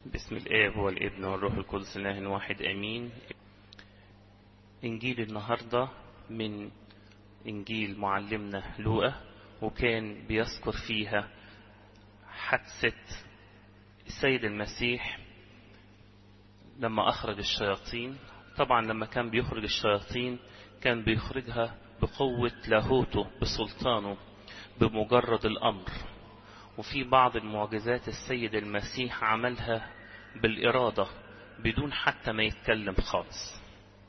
باسم الآب والابن والروح القدس الله واحد آمين إنجيل النهاردة من إنجيل معلمنا لوقا وكان بيذكر فيها حادثة السيد المسيح لما أخرج الشياطين طبعا لما كان بيخرج الشياطين كان بيخرجها بقوة لاهوته بسلطانه بمجرد الأمر وفي بعض المعجزات السيد المسيح عملها بالإرادة بدون حتى ما يتكلم خالص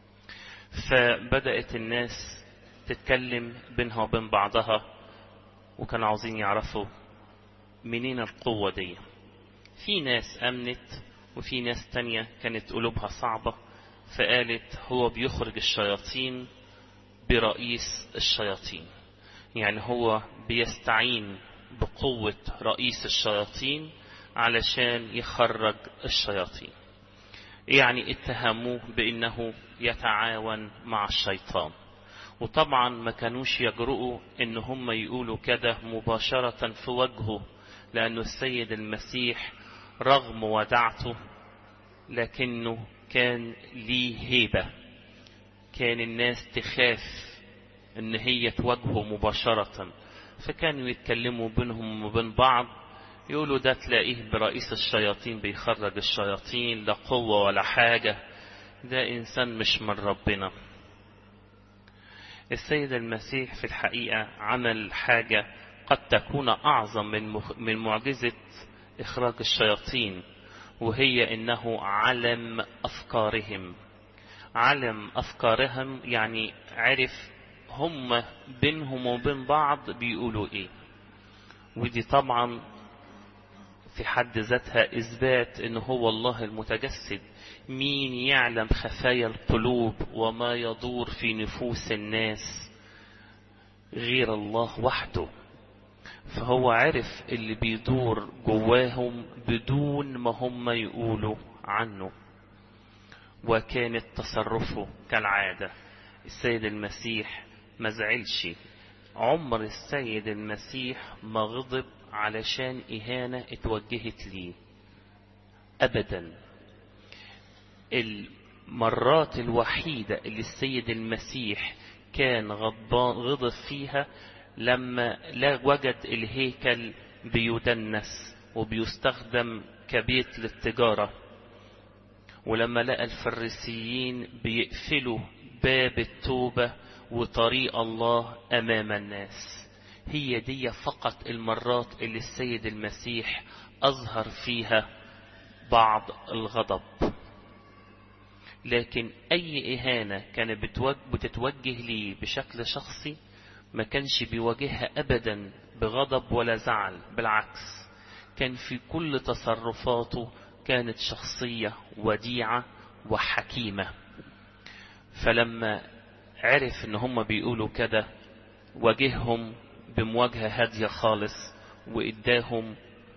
فبدأت الناس تتكلم بينها وبين بعضها وكانوا عاوزين يعرفوا منين القوة دي في ناس أمنت وفي ناس تانية كانت قلوبها صعبة فقالت هو بيخرج الشياطين برئيس الشياطين يعني هو بيستعين بقوة رئيس الشياطين علشان يخرج الشياطين يعني اتهموه بانه يتعاون مع الشيطان وطبعا ما كانوش يجرؤوا ان هم يقولوا كده مباشرة في وجهه لانه السيد المسيح رغم ودعته لكنه كان ليه هيبة كان الناس تخاف ان هي تواجهه مباشرة فكانوا يتكلموا بينهم وبين بعض يقولوا ده تلاقيه برئيس الشياطين بيخرج الشياطين لا قوة ولا حاجة ده إنسان مش من ربنا السيد المسيح في الحقيقة عمل حاجة قد تكون أعظم من, مخ... من معجزة إخراج الشياطين وهي إنه علم أفكارهم علم أفكارهم يعني عرف هم بينهم وبين بعض بيقولوا إيه ودي طبعا في حد ذاتها إثبات إن هو الله المتجسد مين يعلم خفايا القلوب وما يدور في نفوس الناس غير الله وحده فهو عرف اللي بيدور جواهم بدون ما هم يقولوا عنه وكانت تصرفه كالعادة السيد المسيح ما زعلش عمر السيد المسيح ما غضب علشان إهانة اتوجهت ليه أبدا المرات الوحيدة اللي السيد المسيح كان غضبان غضب فيها لما لا وجد الهيكل بيدنس وبيستخدم كبيت للتجارة ولما لقى الفريسيين بيقفلوا باب التوبة وطريق الله أمام الناس هي دي فقط المرات اللي السيد المسيح أظهر فيها بعض الغضب لكن أي إهانة كانت بتتوجه لي بشكل شخصي ما كانش بيواجهها أبدا بغضب ولا زعل بالعكس كان في كل تصرفاته كانت شخصية وديعة وحكيمة فلما عرف ان هم بيقولوا كده واجههم بمواجهة هادية خالص واداهم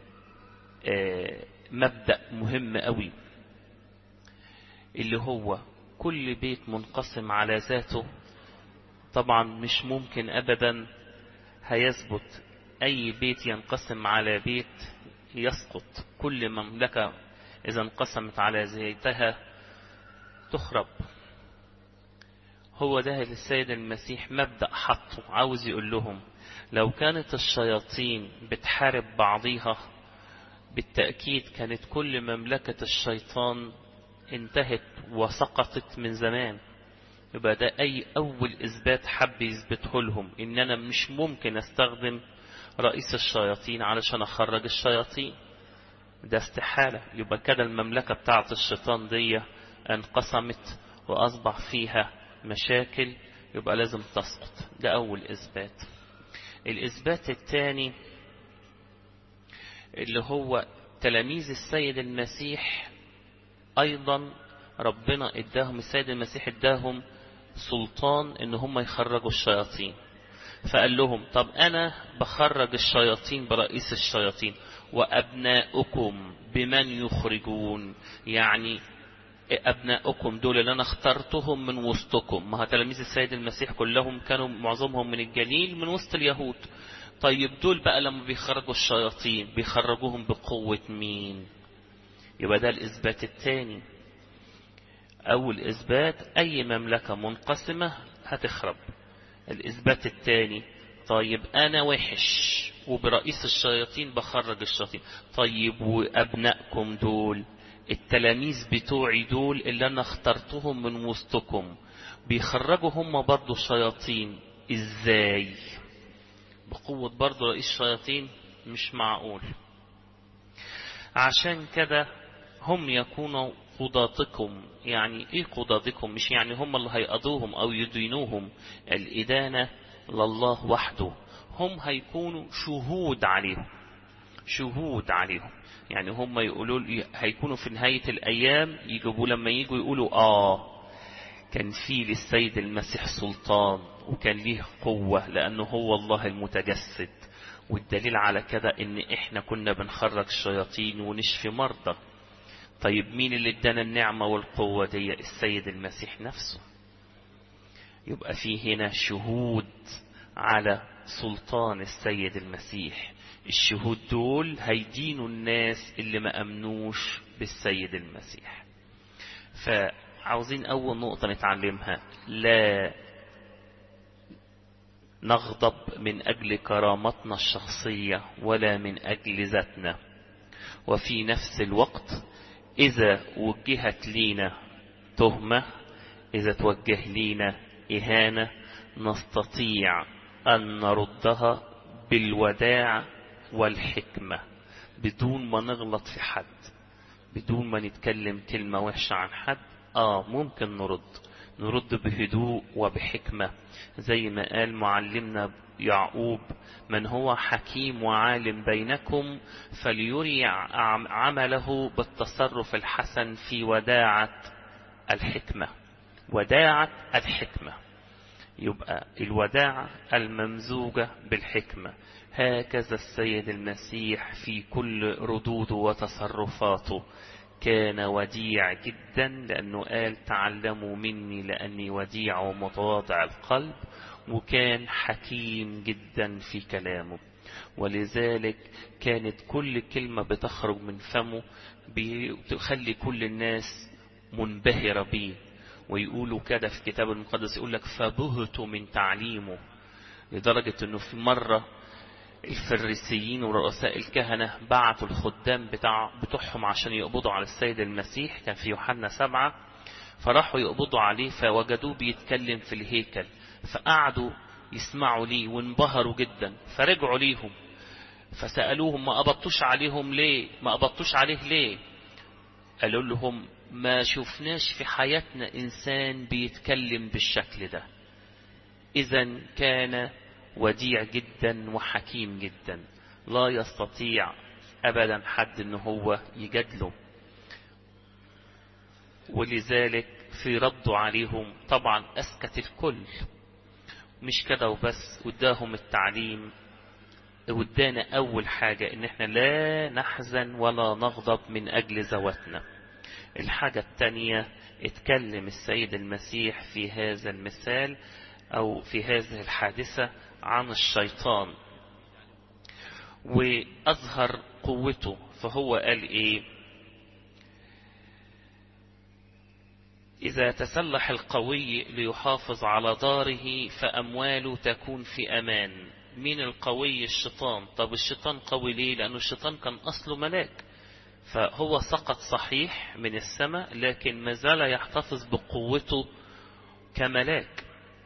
مبدأ مهم قوي اللي هو كل بيت منقسم على ذاته طبعا مش ممكن ابدا هيثبت اي بيت ينقسم على بيت يسقط كل مملكة اذا انقسمت على ذاتها تخرب هو ده السيد المسيح مبدأ حطه عاوز يقول لهم لو كانت الشياطين بتحارب بعضيها بالتأكيد كانت كل مملكة الشيطان انتهت وسقطت من زمان يبقى ده أي أول إثبات حب يثبته لهم إن أنا مش ممكن أستخدم رئيس الشياطين علشان أخرج الشياطين ده استحالة يبقى كده المملكة بتاعت الشيطان دي انقسمت وأصبح فيها مشاكل يبقى لازم تسقط ده أول إثبات الإثبات الثاني اللي هو تلاميذ السيد المسيح أيضا ربنا اداهم السيد المسيح اداهم سلطان ان هم يخرجوا الشياطين فقال لهم طب انا بخرج الشياطين برئيس الشياطين وابناؤكم بمن يخرجون يعني أبناؤكم دول اللي أنا اخترتهم من وسطكم ما تلاميذ السيد المسيح كلهم كانوا معظمهم من الجليل من وسط اليهود طيب دول بقى لما بيخرجوا الشياطين بيخرجوهم بقوة مين يبقى ده الإثبات الثاني أول إثبات أي مملكة منقسمة هتخرب الإثبات الثاني طيب أنا وحش وبرئيس الشياطين بخرج الشياطين طيب وأبنائكم دول التلاميذ بتوعي دول اللي أنا اخترتهم من وسطكم بيخرجوا هم برضو شياطين إزاي بقوة برضو رئيس الشياطين مش معقول عشان كده هم يكونوا قضاتكم يعني ايه قضاتكم مش يعني هم اللي هيقضوهم او يدينوهم الادانة لله وحده هم هيكونوا شهود عليهم شهود عليهم يعني هم يقولوا هيكونوا في نهاية الايام يجيبوا لما يجوا يقولوا اه كان في للسيد المسيح سلطان وكان ليه قوة لانه هو الله المتجسد والدليل على كده ان احنا كنا بنخرج الشياطين ونشفي مرضى طيب مين اللي ادانا النعمة والقوة دي السيد المسيح نفسه يبقى في هنا شهود على سلطان السيد المسيح الشهود دول هيدينوا الناس اللي ما امنوش بالسيد المسيح فعاوزين اول نقطة نتعلمها لا نغضب من أجل كرامتنا الشخصية ولا من أجل ذاتنا وفي نفس الوقت إذا وجهت لينا تهمة إذا توجه لينا إهانة نستطيع أن نردها بالوداع والحكمة بدون ما نغلط في حد بدون ما نتكلم كلمة وحشة عن حد آه ممكن نرد نرد بهدوء وبحكمة زي ما قال معلمنا يعقوب من هو حكيم وعالم بينكم فليري عمله بالتصرف الحسن في وداعة الحكمة وداعة الحكمة يبقى الوداعة الممزوجة بالحكمة هكذا السيد المسيح في كل ردوده وتصرفاته كان وديع جدا لأنه قال تعلموا مني لأني وديع ومتواضع القلب وكان حكيم جدا في كلامه ولذلك كانت كل كلمة بتخرج من فمه بتخلي كل الناس منبهرة بيه ويقولوا كده في الكتاب المقدس يقول لك فبهت من تعليمه لدرجة انه في مرة الفريسيين ورؤساء الكهنة بعتوا الخدام بتاع بتوعهم عشان يقبضوا على السيد المسيح كان في يوحنا سبعة فراحوا يقبضوا عليه فوجدوه بيتكلم في الهيكل فقعدوا يسمعوا ليه وانبهروا جدا فرجعوا ليهم فسألوهم ما قبضتوش عليهم ليه ما قبضتوش عليه ليه قالوا لهم ما شفناش في حياتنا إنسان بيتكلم بالشكل ده إذا كان وديع جدا وحكيم جدا لا يستطيع أبدا حد أنه هو يجادله ولذلك في رده عليهم طبعا أسكت الكل مش كده وبس وداهم التعليم ودانا أول حاجة إن احنا لا نحزن ولا نغضب من أجل ذواتنا الحاجة التانية اتكلم السيد المسيح في هذا المثال أو في هذه الحادثة عن الشيطان وأظهر قوته فهو قال إيه إذا تسلح القوي ليحافظ على داره فأمواله تكون في أمان مين القوي الشيطان طب الشيطان قوي ليه لأنه الشيطان كان أصله ملاك فهو سقط صحيح من السماء لكن ما زال يحتفظ بقوته كملاك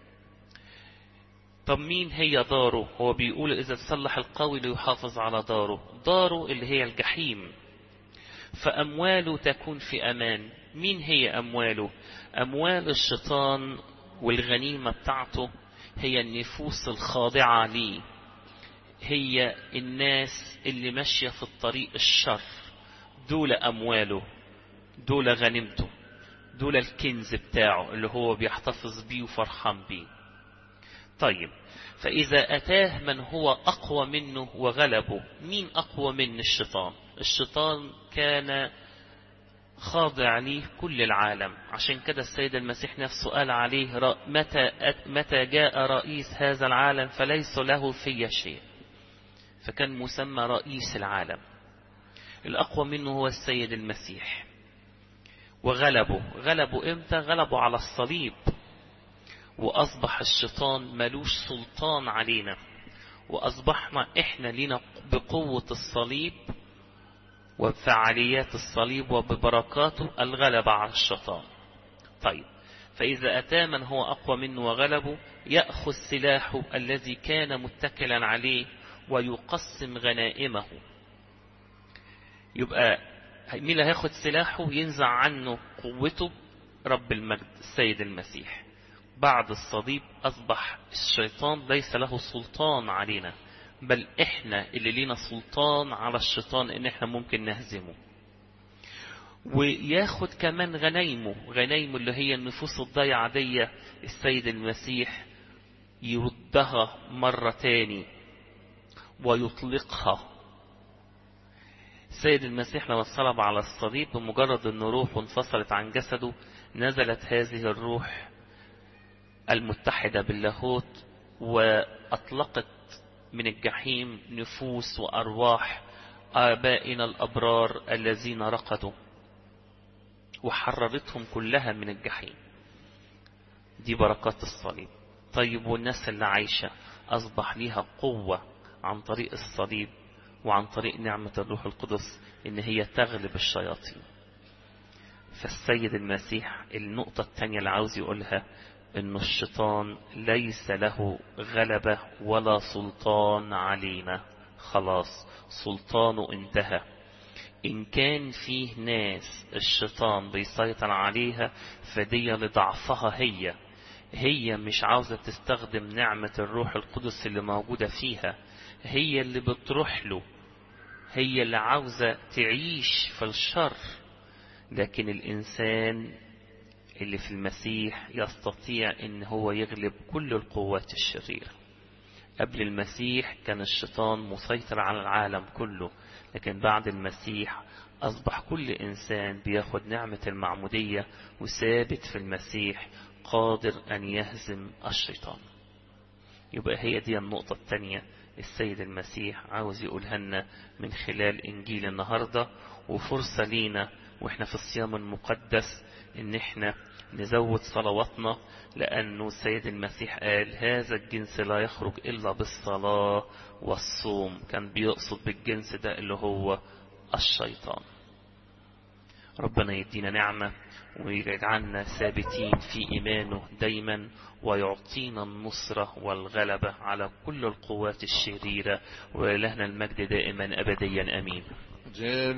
طب مين هي داره هو بيقول إذا تصلح القوي ليحافظ على داره داره اللي هي الجحيم فأمواله تكون في أمان مين هي أمواله أموال الشيطان والغنيمة بتاعته هي النفوس الخاضعة ليه هي الناس اللي ماشية في الطريق الشر دول أمواله دول غنيمته دول الكنز بتاعه اللي هو بيحتفظ بيه وفرحان بيه طيب فإذا أتاه من هو أقوى منه وغلبه مين أقوى من الشيطان الشيطان كان خاضع ليه كل العالم عشان كده السيد المسيح نفسه قال عليه متى, متى جاء رئيس هذا العالم فليس له في شيء فكان مسمى رئيس العالم الأقوى منه هو السيد المسيح وغلبه غلبه إمتى غلبه على الصليب وأصبح الشيطان ملوش سلطان علينا وأصبحنا إحنا لنا بقوة الصليب وبفعاليات الصليب وببركاته الغلبة على الشيطان طيب فإذا أتى من هو أقوى منه وغلبه يأخذ سلاحه الذي كان متكلا عليه ويقسم غنائمه يبقى مين اللي هياخد سلاحه ينزع عنه قوته رب المجد السيد المسيح بعد الصليب أصبح الشيطان ليس له سلطان علينا بل إحنا اللي لينا سلطان على الشيطان إن إحنا ممكن نهزمه وياخد كمان غنايمه غنايمه اللي هي النفوس الضيعة دي السيد المسيح يردها مرة تاني ويطلقها السيد المسيح لما اتصلب على الصليب بمجرد أن روحه انفصلت عن جسده نزلت هذه الروح المتحدة باللاهوت وأطلقت من الجحيم نفوس وأرواح آبائنا الأبرار الذين رقدوا وحررتهم كلها من الجحيم دي بركات الصليب طيب والناس اللي عايشة أصبح ليها قوة عن طريق الصليب وعن طريق نعمة الروح القدس إن هي تغلب الشياطين فالسيد المسيح النقطة الثانية اللي عاوز يقولها إن الشيطان ليس له غلبة ولا سلطان علينا خلاص سلطانه انتهى إن كان فيه ناس الشيطان بيسيطر عليها فدي لضعفها هي هي مش عاوزة تستخدم نعمة الروح القدس اللي موجودة فيها هي اللي بتروح له هي اللي عاوزة تعيش في الشر لكن الإنسان اللي في المسيح يستطيع ان هو يغلب كل القوات الشريرة قبل المسيح كان الشيطان مسيطر على العالم كله لكن بعد المسيح أصبح كل إنسان بياخد نعمة المعمودية وثابت في المسيح قادر أن يهزم الشيطان يبقى هي دي النقطة الثانية السيد المسيح عاوز يقولها لنا من خلال إنجيل النهاردة وفرصة لينا وإحنا في الصيام المقدس إن إحنا نزود صلواتنا لأنه السيد المسيح قال هذا الجنس لا يخرج إلا بالصلاة والصوم كان بيقصد بالجنس ده اللي هو الشيطان ربنا يدينا نعمة ويجعلنا ثابتين في إيمانه دايما ويعطينا النصرة والغلبة على كل القوات الشريرة ولهنا المجد دائما أبديا أمين